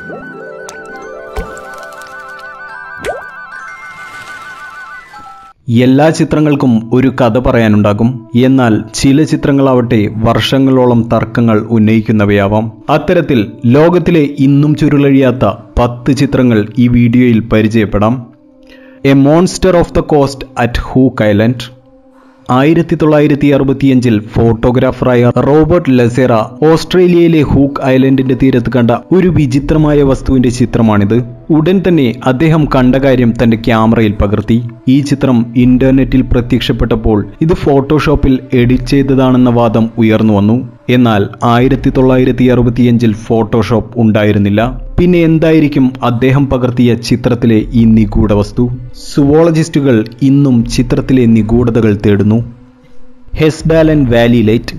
എല്ലാ ചിത്രങ്ങൾക്കും ഒരു കഥ പറയാനുണ്ടാകും എന്നാൽ ചില ചിത്രങ്ങളാവട്ടെ വർഷങ്ങളോളം തർക്കങ്ങൾ ഉന്നയിക്കുന്നവയാവാം അത്തരത്തിൽ ലോകത്തിലെ ഇന്നും ചുരുളഴിയാത്ത പത്ത് ചിത്രങ്ങൾ ഈ വീഡിയോയിൽ പരിചയപ്പെടാം a monster of the coast at Hook Island ആയിരത്തി തൊള്ളായിരത്തി അറുപത്തിയഞ്ചിൽ ഫോട്ടോഗ്രാഫറായ റോബർട്ട് ലസേറ ഓസ്ട്രേലിയയിലെ ഹൂക്ക് ഐലൻഡിന്റെ തീരത്ത് കണ്ട ഒരു വിചിത്രമായ വസ്തുവിന്റെ ചിത്രമാണിത് ഉടൻ തന്നെ അദ്ദേഹം കണ്ട കാര്യം തന്റെ ക്യാമറയിൽ പകർത്തി ഈ ചിത്രം ഇന്റർനെറ്റിൽ പ്രത്യക്ഷപ്പെട്ടപ്പോൾ ഇത് ഫോട്ടോഷോപ്പിൽ എഡിറ്റ് ചെയ്തതാണെന്ന വാദം ഉയർന്നു വന്നു എന്നാൽ ആയിരത്തി തൊള്ളായിരത്തി അറുപത്തിയഞ്ചിൽ ഫോട്ടോഷോപ്പ് ഉണ്ടായിരുന്നില്ല പിന്നെ എന്തായിരിക്കും അദ്ദേഹം പകർത്തിയ ചിത്രത്തിലെ ഈ നിഗൂഢ വസ്തു സുവോളജിസ്റ്റുകൾ ഇന്നും ചിത്രത്തിലെ നിഗൂഢതകൾ തേടുന്നു ഹെസ്ബാലൻ വാലി ലൈറ്റ്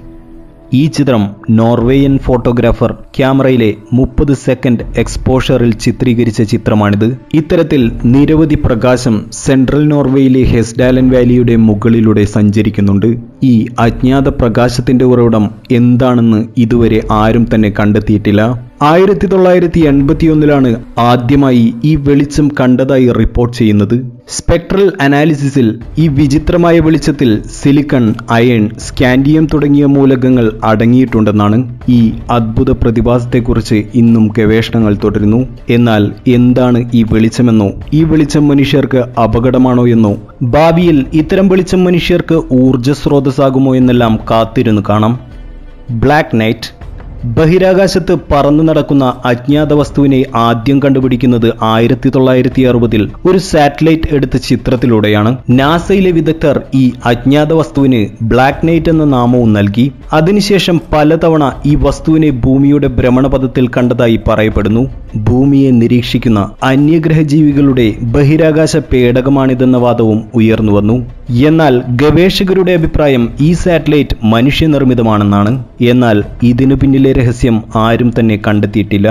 ഈ ചിത്രം നോർവേയൻ ഫോട്ടോഗ്രാഫർ ക്യാമറയിലെ മുപ്പത് സെക്കൻഡ് എക്സ്പോഷറിൽ ചിത്രീകരിച്ച ചിത്രമാണിത് ഇത്തരത്തിൽ നിരവധി പ്രകാശം സെൻട്രൽ നോർവേയിലെ ഹെസ്ഡാലൻ വാലിയുടെ മുകളിലൂടെ സഞ്ചരിക്കുന്നുണ്ട് ഈ അജ്ഞാത പ്രകാശത്തിന്റെ ഉറവിടം എന്താണെന്ന് ഇതുവരെ ആരും തന്നെ കണ്ടെത്തിയിട്ടില്ല ആയിരത്തി തൊള്ളായിരത്തി എൺപത്തിയൊന്നിലാണ് ആദ്യമായി ഈ വെളിച്ചം കണ്ടതായി റിപ്പോർട്ട് ചെയ്യുന്നത് സ്പെക്ട്രൽ അനാലിസിസിൽ ഈ വിചിത്രമായ വെളിച്ചത്തിൽ സിലിക്കൺ അയൺ സ്കാൻഡിയം തുടങ്ങിയ മൂലകങ്ങൾ അടങ്ങിയിട്ടുണ്ടെന്നാണ് ഈ അദ്ഭുത പ്രതിഭാസത്തെക്കുറിച്ച് ഇന്നും ഗവേഷണങ്ങൾ തുടരുന്നു എന്നാൽ എന്താണ് ഈ വെളിച്ചമെന്നോ ഈ വെളിച്ചം മനുഷ്യർക്ക് അപകടമാണോ എന്നോ ഭാവിയിൽ ഇത്തരം വെളിച്ചം മനുഷ്യർക്ക് ഊർജ്ജ സ്രോതസ്സാകുമോ എന്നെല്ലാം കാത്തിരുന്നു കാണാം ബ്ലാക്ക് നൈറ്റ് ബഹിരാകാശത്ത് പറന്നു നടക്കുന്ന അജ്ഞാത വസ്തുവിനെ ആദ്യം കണ്ടുപിടിക്കുന്നത് ആയിരത്തി തൊള്ളായിരത്തി അറുപതിൽ ഒരു സാറ്റലൈറ്റ് എടുത്ത ചിത്രത്തിലൂടെയാണ് നാസയിലെ വിദഗ്ധർ ഈ അജ്ഞാത വസ്തുവിന് ബ്ലാക്ക് നൈറ്റ് എന്ന നാമവും നൽകി അതിനുശേഷം പലതവണ ഈ വസ്തുവിനെ ഭൂമിയുടെ ഭ്രമണപഥത്തിൽ കണ്ടതായി പറയപ്പെടുന്നു ഭൂമിയെ നിരീക്ഷിക്കുന്ന അന്യഗ്രഹ ജീവികളുടെ ബഹിരാകാശ പേടകമാണിതെന്ന വാദവും ഉയർന്നു വന്നു എന്നാൽ ഗവേഷകരുടെ അഭിപ്രായം ഈ സാറ്റലൈറ്റ് മനുഷ്യനിർമ്മിതമാണെന്നാണ് എന്നാൽ ഇതിനു പിന്നിലെ രഹസ്യം ആരും തന്നെ കണ്ടെത്തിയിട്ടില്ല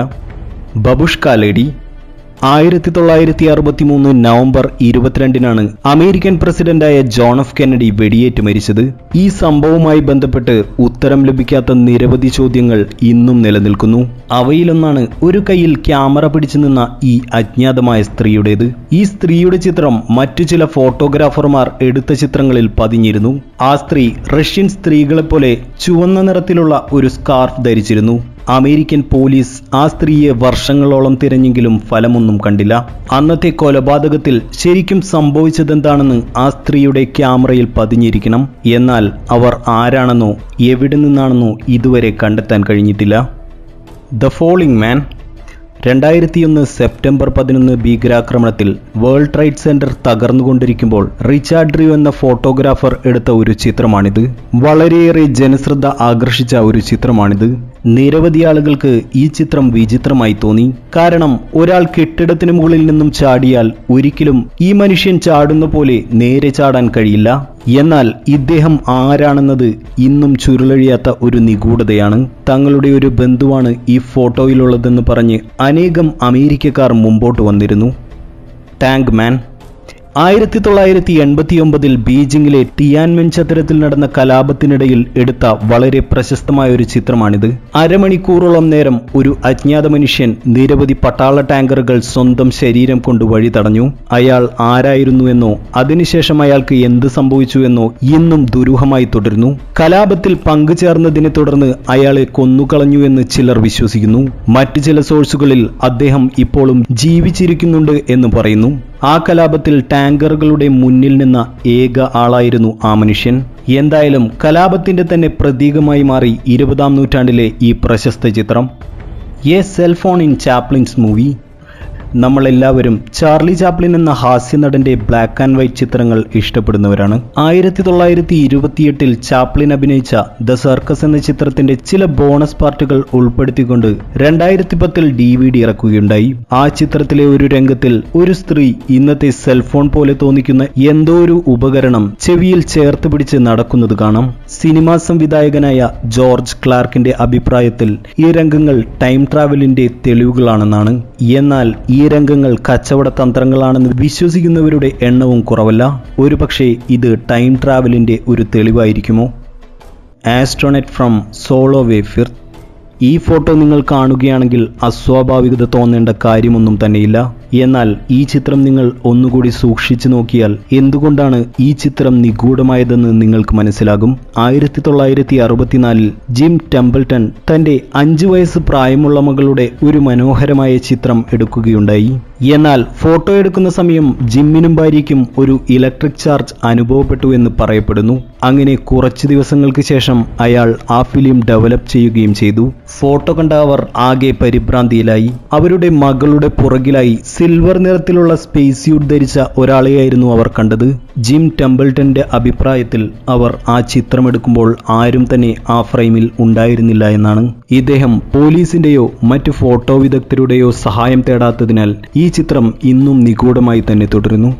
ബബുഷ്ക ലേഡി ആയിരത്തി തൊള്ളായിരത്തി അറുപത്തി മൂന്ന് നവംബർ ഇരുപത്തിരണ്ടിനാണ് അമേരിക്കൻ പ്രസിഡന്റായ ജോൺ എഫ് കെന്നഡി വെടിയേറ്റ് മരിച്ചത് ഈ സംഭവവുമായി ബന്ധപ്പെട്ട് ഉത്തരം ലഭിക്കാത്ത നിരവധി ചോദ്യങ്ങൾ ഇന്നും നിലനിൽക്കുന്നു അവയിലൊന്നാണ് ഒരു കയ്യിൽ ക്യാമറ പിടിച്ചു നിന്ന ഈ അജ്ഞാതമായ സ്ത്രീയുടേത് ഈ സ്ത്രീയുടെ ചിത്രം മറ്റു ചില ഫോട്ടോഗ്രാഫർമാർ എടുത്ത ചിത്രങ്ങളിൽ പതിഞ്ഞിരുന്നു ആ സ്ത്രീ റഷ്യൻ സ്ത്രീകളെപ്പോലെ ചുവന്ന നിറത്തിലുള്ള ഒരു സ്കാർഫ് ധരിച്ചിരുന്നു അമേരിക്കൻ പോലീസ് ആ സ്ത്രീയെ വർഷങ്ങളോളം തിരഞ്ഞെങ്കിലും ഫലമൊന്നും കണ്ടില്ല അന്നത്തെ കൊലപാതകത്തിൽ ശരിക്കും സംഭവിച്ചതെന്താണെന്ന് ആ സ്ത്രീയുടെ ക്യാമറയിൽ പതിഞ്ഞിരിക്കണം എന്നാൽ അവർ ആരാണെന്നോ എവിടെ നിന്നാണെന്നോ ഇതുവരെ കണ്ടെത്താൻ കഴിഞ്ഞിട്ടില്ല ദ ഫോളിംഗ് മാൻ രണ്ടായിരത്തിയൊന്ന് സെപ്റ്റംബർ പതിനൊന്ന് ഭീകരാക്രമണത്തിൽ വേൾഡ് ട്രേഡ് സെന്റർ തകർന്നുകൊണ്ടിരിക്കുമ്പോൾ റിച്ചാർഡ് ഡ്രിയോ എന്ന ഫോട്ടോഗ്രാഫർ എടുത്ത ഒരു ചിത്രമാണിത് വളരെയേറെ ജനശ്രദ്ധ ആകർഷിച്ച ഒരു ചിത്രമാണിത് നിരവധി ആളുകൾക്ക് ഈ ചിത്രം വിചിത്രമായി തോന്നി കാരണം ഒരാൾ കെട്ടിടത്തിന് മുകളിൽ നിന്നും ചാടിയാൽ ഒരിക്കലും ഈ മനുഷ്യൻ ചാടുന്ന പോലെ നേരെ ചാടാൻ കഴിയില്ല എന്നാൽ ഇദ്ദേഹം ആരാണെന്നത് ഇന്നും ചുരുളഴിയാത്ത ഒരു നിഗൂഢതയാണ് തങ്ങളുടെ ഒരു ബന്ധുവാണ് ഈ ഫോട്ടോയിലുള്ളതെന്ന് പറഞ്ഞ് അനേകം അമേരിക്കക്കാർ മുമ്പോട്ട് വന്നിരുന്നു ടാങ്ക് മാൻ ആയിരത്തി തൊള്ളായിരത്തി എൺപത്തി ഒമ്പതിൽ ബീജിംഗിലെ ടിയാൻമെൻ ചതുരത്തിൽ നടന്ന കലാപത്തിനിടയിൽ എടുത്ത വളരെ പ്രശസ്തമായ ഒരു ചിത്രമാണിത് അരമണിക്കൂറോളം നേരം ഒരു അജ്ഞാത മനുഷ്യൻ നിരവധി പട്ടാള ടാങ്കറുകൾ സ്വന്തം ശരീരം കൊണ്ട് വഴി തടഞ്ഞു അയാൾ ആരായിരുന്നു എന്നോ അതിനുശേഷം അയാൾക്ക് എന്ത് സംഭവിച്ചു എന്നോ ഇന്നും ദുരൂഹമായി തുടരുന്നു കലാപത്തിൽ പങ്കുചേർന്നതിനെ തുടർന്ന് അയാളെ കൊന്നുകളഞ്ഞു എന്ന് ചിലർ വിശ്വസിക്കുന്നു മറ്റു ചില സോഴ്സുകളിൽ അദ്ദേഹം ഇപ്പോഴും ജീവിച്ചിരിക്കുന്നുണ്ട് എന്ന് പറയുന്നു ആ കലാപത്തിൽ ടാങ്കറുകളുടെ മുന്നിൽ നിന്ന ഏക ആളായിരുന്നു ആ മനുഷ്യൻ എന്തായാലും കലാപത്തിന്റെ തന്നെ പ്രതീകമായി മാറി ഇരുപതാം നൂറ്റാണ്ടിലെ ഈ പ്രശസ്ത ചിത്രം a cellphone in Chaplin's movie നമ്മളെല്ലാവരും ചാർലി ചാപ്ലിൻ എന്ന ഹാസ്യനടന്റെ ബ്ലാക്ക് ആൻഡ് വൈറ്റ് ചിത്രങ്ങൾ ഇഷ്ടപ്പെടുന്നവരാണ് ആയിരത്തി തൊള്ളായിരത്തി ഇരുപത്തിയെട്ടിൽ ചാപ്ലിൻ അഭിനയിച്ച ദ സർക്കസ് എന്ന ചിത്രത്തിന്റെ ചില ബോണസ് പാർട്ടുകൾ ഉൾപ്പെടുത്തിക്കൊണ്ട് രണ്ടായിരത്തി പത്തിൽ ഡി വി ഡി ഇറക്കുകയുണ്ടായി ആ ചിത്രത്തിലെ ഒരു രംഗത്തിൽ ഒരു സ്ത്രീ ഇന്നത്തെ സെൽഫോൺ പോലെ തോന്നിക്കുന്ന എന്തോ ഒരു ഉപകരണം ചെവിയിൽ ചേർത്ത് പിടിച്ച് നടക്കുന്നത് കാണാം സിനിമാ സംവിധായകനായ ജോർജ് ക്ലാർക്കിന്റെ അഭിപ്രായത്തിൽ ഈ രംഗങ്ങൾ ടൈം ട്രാവലിന്റെ തെളിവുകളാണെന്നാണ് എന്നാൽ ഈ രംഗങ്ങൾ കച്ചവട തന്ത്രങ്ങളാണെന്ന് വിശ്വസിക്കുന്നവരുടെ എണ്ണവും കുറവല്ല ഒരുപക്ഷെ ഇത് ടൈം ട്രാവലിന്റെ ഒരു തെളിവായിരിക്കുമോ astronaut from Solway Firth ഈ ഫോട്ടോ നിങ്ങൾ കാണുകയാണെങ്കിൽ അസ്വാഭാവികത തോന്നേണ്ട കാര്യമൊന്നും തന്നെയില്ല എന്നാൽ ഈ ചിത്രം നിങ്ങൾ ഒന്നുകൂടി സൂക്ഷിച്ചു നോക്കിയാൽ എന്തുകൊണ്ടാണ് ഈ ചിത്രം നിഗൂഢമായതെന്ന് നിങ്ങൾക്ക് മനസ്സിലാകും ആയിരത്തി തൊള്ളായിരത്തി അറുപത്തിനാലിൽ ജിം ടെമ്പിൾട്ടൺ തന്റെ അഞ്ചു വയസ്സ് പ്രായമുള്ള മകളുടെ ഒരു മനോഹരമായ ചിത്രം എടുക്കുകയുണ്ടായി എന്നാൽ ഫോട്ടോ എടുക്കുന്ന സമയം ജിമ്മിനും ഭാര്യയ്ക്കും ഒരു ഇലക്ട്രിക് ചാർജ് അനുഭവപ്പെട്ടു എന്ന് പറയപ്പെടുന്നു അങ്ങനെ കുറച്ചു ദിവസങ്ങൾക്ക് ശേഷം അയാൾ ആ ഫിലിം ഡെവലപ്പ് ചെയ്യുകയും ചെയ്തു ഫോട്ടോ കണ്ട അവർ ആകെ പരിഭ്രാന്തിയിലായി അവരുടെ മകളുടെ പുറകിലായി സിൽവർ നിറത്തിലുള്ള സ്പേസ് സ്യൂട്ട് ധരിച്ച ഒരാളെയായിരുന്നു അവർ കണ്ടത് ജിം ടെമ്പിൾട്ടന്റെ അഭിപ്രായത്തിൽ അവർ ആ ചിത്രമെടുക്കുമ്പോൾ ആരും തന്നെ ആ ഫ്രെയിമിൽ ഉണ്ടായിരുന്നില്ല എന്നാണ് ഇദ്ദേഹം പോലീസിന്റെയോ മറ്റു ഫോട്ടോ വിദഗ്ധരുടെയോ സഹായം തേടാത്തതിനാൽ ഈ ചിത്രം ഇന്നും നിഗൂഢമായി തന്നെ തുടരുന്നു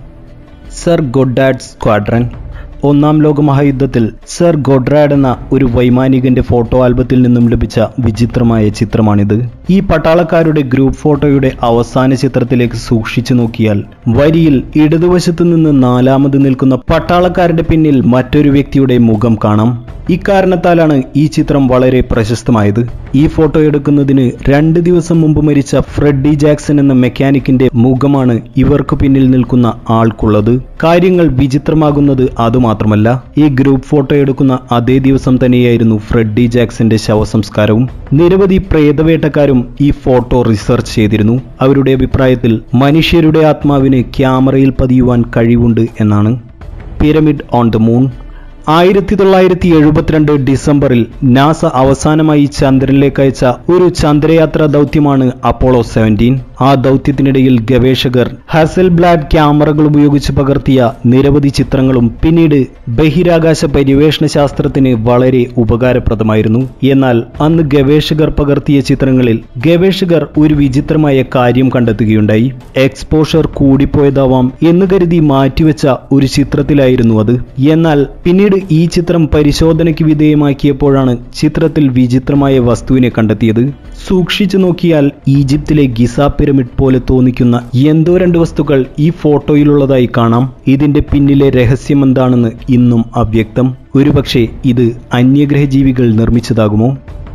സർ ഗൊഡാഡ് സ്ക്വാഡ്രൻ ഒന്നാം ലോക മഹായുദ്ധത്തിൽ സർ ഗൊഡ്രാഡ് എന്ന ഒരു വൈമാനികന്റെ ഫോട്ടോ ആൽബത്തിൽ നിന്നും ലഭിച്ച വിചിത്രമായ ചിത്രമാണിത് ഈ പട്ടാളക്കാരുടെ ഗ്രൂപ്പ് ഫോട്ടോയുടെ അവസാന ചിത്രത്തിലേക്ക് സൂക്ഷിച്ചു നോക്കിയാൽ വരിയിൽ ഇടതുവശത്തു നിന്ന് നാലാമത് നിൽക്കുന്ന പട്ടാളക്കാരുടെ പിന്നിൽ മറ്റൊരു വ്യക്തിയുടെ മുഖം കാണാം ഇക്കാരണത്താലാണ് ഈ ചിത്രം വളരെ പ്രശസ്തമായത് ഈ ഫോട്ടോ എടുക്കുന്നതിന് രണ്ട് ദിവസം മുമ്പ് മരിച്ച ഫ്രെഡി ജാക്സൺ എന്ന മെക്കാനിക്കിന്റെ മുഖമാണ് ഇവർക്ക് പിന്നിൽ നിൽക്കുന്ന ആൾക്കുള്ളത് കാര്യങ്ങൾ വിചിത്രമാകുന്നത് അതുമാത്രമല്ല ഈ ഗ്രൂപ്പ് ഫോട്ടോ എടുക്കുന്ന അതേ ദിവസം തന്നെയായിരുന്നു ഫ്രെഡി ജാക്സന്റെ ശവസംസ്കാരവും നിരവധി പ്രേതവേട്ടക്കാരും ഈ ഫോട്ടോ റിസർച്ച് ചെയ്തിരുന്നു അവരുടെ അഭിപ്രായത്തിൽ മനുഷ്യരുടെ ആത്മാവിന് ക്യാമറയിൽ പതിയുവാൻ കഴിവുണ്ട് എന്നാണ് പിരമിഡ് ഓൺ ദ മൂൺ ആയിരത്തി തൊള്ളായിരത്തി എഴുപത്തിരണ്ട് ഡിസംബറിൽ നാസ അവസാനമായി ചന്ദ്രനിലേക്ക് അയച്ച ഒരു ചന്ദ്രയാത്രാ ദൗത്യമാണ് അപ്പോളോ സെവൻറ്റീൻ ആ ദൗത്യത്തിനിടയിൽ ഗവേഷകർ ഹസൽ ബ്ലാഡ് ക്യാമറകൾ ഉപയോഗിച്ച് പകർത്തിയ നിരവധി ചിത്രങ്ങളും പിന്നീട് ബഹിരാകാശ പര്യവേഷണ ശാസ്ത്രത്തിന് വളരെ ഉപകാരപ്രദമായിരുന്നു എന്നാൽ അന്ന് ഗവേഷകർ പകർത്തിയ ചിത്രങ്ങളിൽ ഗവേഷകർ ഒരു വിചിത്രമായ കാര്യം കണ്ടെത്തുകയുണ്ടായി എക്സ്പോഷർ കൂടിപ്പോയതാവാം എന്ന് കരുതി മാറ്റിവെച്ച ഒരു ചിത്രത്തിലായിരുന്നു അത് എന്നാൽ പിന്നീട് ഈ ചിത്രം പരിശോധനയ്ക്ക് വിധേയമാക്കിയപ്പോഴാണ് ചിത്രത്തിൽ വിചിത്രമായ വസ്തുവിനെ കണ്ടെത്തിയത് സൂക്ഷിച്ചു നോക്കിയാൽ ഈജിപ്തിലെ ഗിസ പിരമിഡ് പോലെ തോന്നിക്കുന്ന എന്തോ രണ്ട് വസ്തുക്കൾ ഈ ഫോട്ടോയിലുള്ളതായി കാണാം ഇതിന്റെ പിന്നിലെ രഹസ്യം എന്താണെന്ന് ഇന്നും അവ്യക്തം ഒരുപക്ഷെ ഇത് അന്യഗ്രഹജീവികൾ നിർമ്മിച്ചതാകുമോ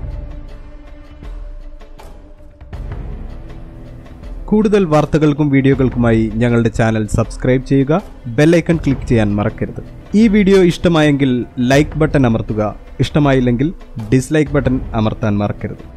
കൂടുതൽ വാർത്തകൾക്കും വീഡിയോകൾക്കുമായി ഞങ്ങളുടെ ചാനൽ സബ്സ്ക്രൈബ് ചെയ്യുക ബെല്ലൈക്കൺ ക്ലിക്ക് ചെയ്യാൻ മറക്കരുത് ഈ വീഡിയോ ഇഷ്ടമായെങ്കിൽ ലൈക്ക് ബട്ടൺ അമർത്തുക ഇഷ്ടമായില്ലെങ്കിൽ ഡിസ്ലൈക്ക് ബട്ടൺ അമർത്താൻ മറക്കരുത്